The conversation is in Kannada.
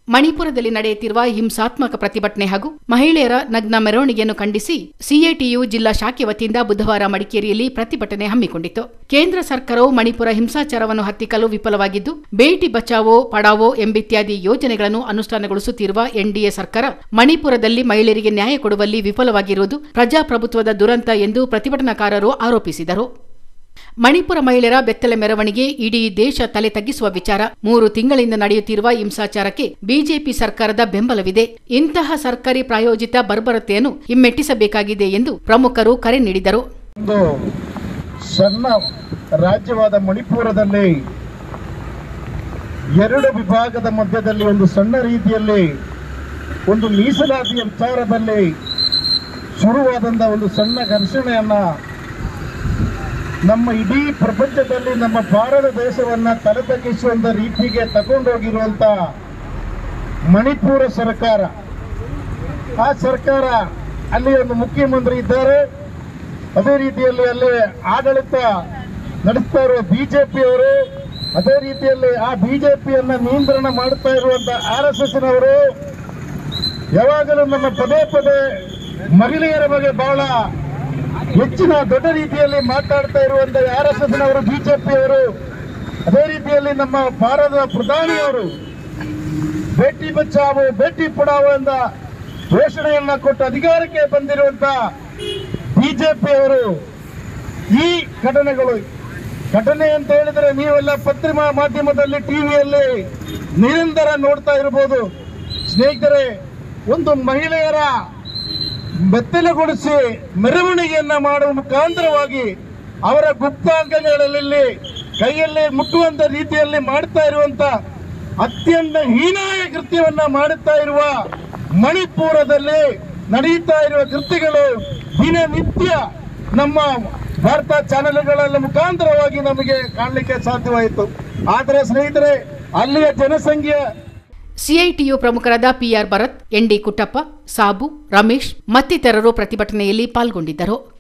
ಮಣಿಪುರದಲ್ಲಿ ನಡೆಯುತ್ತಿರುವ ಹಿಂಸಾತ್ಮಕ ಪ್ರತಿಭಟನೆ ಹಾಗೂ ಮಹಿಳೆಯರ ನಗ್ನ ಮೆರವಣಿಗೆಯನ್ನು ಖಂಡಿಸಿ ಸಿಐಟಿಯು ಜಿಲ್ಲಾ ಶಾಖೆ ವತಿಯಿಂದ ಬುಧವಾರ ಮಡಿಕೇರಿಯಲ್ಲಿ ಪ್ರತಿಭಟನೆ ಹಮ್ಮಿಕೊಂಡಿತ್ತು ಕೇಂದ್ರ ಸರ್ಕಾರವು ಮಣಿಪುರ ಹಿಂಸಾಚಾರವನ್ನು ಹತ್ತಿಕ್ಕಲು ವಿಫಲವಾಗಿದ್ದು ಬೇಟಿ ಬಚಾವೋ ಪಡಾವೋ ಎಂಬಿತ್ಯಾದಿ ಯೋಜನೆಗಳನ್ನು ಅನುಷ್ಠಾನಗೊಳಿಸುತ್ತಿರುವ ಎನ್ಡಿಎ ಸರ್ಕಾರ ಮಣಿಪುರದಲ್ಲಿ ಮಹಿಳೆಯರಿಗೆ ನ್ಯಾಯ ಕೊಡುವಲ್ಲಿ ವಿಫಲವಾಗಿರುವುದು ಪ್ರಜಾಪ್ರಭುತ್ವದ ದುರಂತ ಎಂದು ಪ್ರತಿಭಟನಾಕಾರರು ಆರೋಪಿಸಿದರು ಮಣಿಪುರ ಮಹಿಳೆಯರ ಬೆತ್ತಲೆ ಮೆರವಣಿಗೆ ಇಡೀ ದೇಶ ತಲೆ ತಗ್ಗಿಸುವ ವಿಚಾರ ಮೂರು ತಿಂಗಳಿಂದ ನಡೆಯುತ್ತಿರುವ ಹಿಂಸಾಚಾರಕ್ಕೆ ಬಿಜೆಪಿ ಸರ್ಕಾರದ ಬೆಂಬಲವಿದೆ ಇಂತಹ ಸರ್ಕಾರಿ ಪ್ರಾಯೋಜಿತ ಬರ್ಬರತೆಯನ್ನು ಹಿಮ್ಮೆಟ್ಟಿಸಬೇಕಾಗಿದೆ ಎಂದು ಪ್ರಮುಖರು ಕರೆ ನೀಡಿದರು ಒಂದು ಸಣ್ಣ ರಾಜ್ಯವಾದ ಮಣಿಪುರದಲ್ಲಿ ಎರಡು ವಿಭಾಗದ ಮಧ್ಯದಲ್ಲಿ ಒಂದು ಸಣ್ಣ ರೀತಿಯಲ್ಲಿ ಒಂದು ಮೀಸಲಾತಿಯ ವಿಚಾರದಲ್ಲಿ ಶುರುವಾದಂಥ ಒಂದು ಸಣ್ಣ ಘರ್ಷಣೆಯನ್ನ ನಮ್ಮ ಇಡೀ ಪ್ರಪಂಚದಲ್ಲಿ ನಮ್ಮ ಭಾರತ ದೇಶವನ್ನ ತಲೆತಗ್ಗಿಸುವಂತ ರೀತಿಗೆ ತಗೊಂಡೋಗಿರುವಂತ ಮಣಿಪುರ ಸರ್ಕಾರ ಆ ಸರ್ಕಾರ ಅಲ್ಲಿ ಒಂದು ಮುಖ್ಯಮಂತ್ರಿ ಇದ್ದಾರೆ ಅದೇ ರೀತಿಯಲ್ಲಿ ಅಲ್ಲಿ ಆಡಳಿತ ನಡೆಸ್ತಾ ಇರುವ ಬಿಜೆಪಿ ಅವರು ಅದೇ ರೀತಿಯಲ್ಲಿ ಆ ಬಿಜೆಪಿಯನ್ನ ನಿಯಂತ್ರಣ ಮಾಡ್ತಾ ಇರುವಂತ ಆರ್ ಎಸ್ ಎಸ್ ನವರು ಯಾವಾಗಲೂ ನಮ್ಮ ಪದೇ ಪದೇ ಮಹಿಳೆಯರ ಬಗ್ಗೆ ಬಹಳ ಹೆಚ್ಚಿನ ದೊಡ್ಡ ರೀತಿಯಲ್ಲಿ ಮಾತಾಡ್ತಾ ಇರುವಂತ ಆರ್ ಎಸ್ ಎಸ್ ನವರು ಬಿಜೆಪಿ ಅವರು ಅದೇ ರೀತಿಯಲ್ಲಿ ನಮ್ಮ ಭಾರತದ ಪ್ರಧಾನಿಯವರು ಬೇಟಿ ಬಚಾವೋ ಬೇಟಿ ಪಡಾವೋ ಎಂದ ಘೋಷಣೆಯನ್ನ ಕೊಟ್ಟು ಅಧಿಕಾರಕ್ಕೆ ಬಂದಿರುವಂತ ಬಿಜೆಪಿ ಅವರು ಈ ಘಟನೆಗಳು ಘಟನೆ ಅಂತ ಹೇಳಿದ್ರೆ ನೀವೆಲ್ಲ ಪತ್ರಿಕಾ ಮಾಧ್ಯಮದಲ್ಲಿ ಟಿವಿಯಲ್ಲಿ ನಿರಂತರ ನೋಡ್ತಾ ಇರಬಹುದು ಸ್ನೇಹಿತರೆ ಒಂದು ಮಹಿಳೆಯರ ಬೆತ್ತಲೆಗೊಳಿಸಿ ಮೆರವಣಿಗೆಯನ್ನ ಮಾಡುವ ಮುಖಾಂತರವಾಗಿ ಅವರ ಗುಪ್ತಾಂಗಗಳಲ್ಲಿ ಕೈಯಲ್ಲಿ ಮುಟ್ಟುವಂತ ರೀತಿಯಲ್ಲಿ ಮಾಡ್ತಾ ಇರುವಂತ ಅತ್ಯಂತ ಹೀನಾಯ ಕೃತ್ಯವನ್ನ ಮಾಡುತ್ತಾ ಇರುವ ಮಣಿಪುರದಲ್ಲಿ ನಡೆಯುತ್ತಾ ಇರುವ ಕೃತ್ಯಗಳು ದಿನನಿತ್ಯ ನಮ್ಮ ಭಾರತ ಚಾನೆಲ್ಗಳ ಮುಖಾಂತರವಾಗಿ ನಮಗೆ ಕಾಣಲಿಕ್ಕೆ ಸಾಧ್ಯವಾಯಿತು ಆದರೆ ಸ್ನೇಹಿತರೆ ಅಲ್ಲಿಯ ಜನಸಂಖ್ಯೆ ಸಿಐಟಿಯು ಪ್ರಮುಖರಾದ ಪಿಆರ್ ಭರತ್ ಎನ್ಡಿ ಕುಟ್ಟಪ್ಪ ಸಾಬು ರಮೇಶ್ ಮತ್ತಿತರರು ಪ್ರತಿಭಟನೆಯಲ್ಲಿ ಪಾಲ್ಗೊಂಡಿದ್ದರು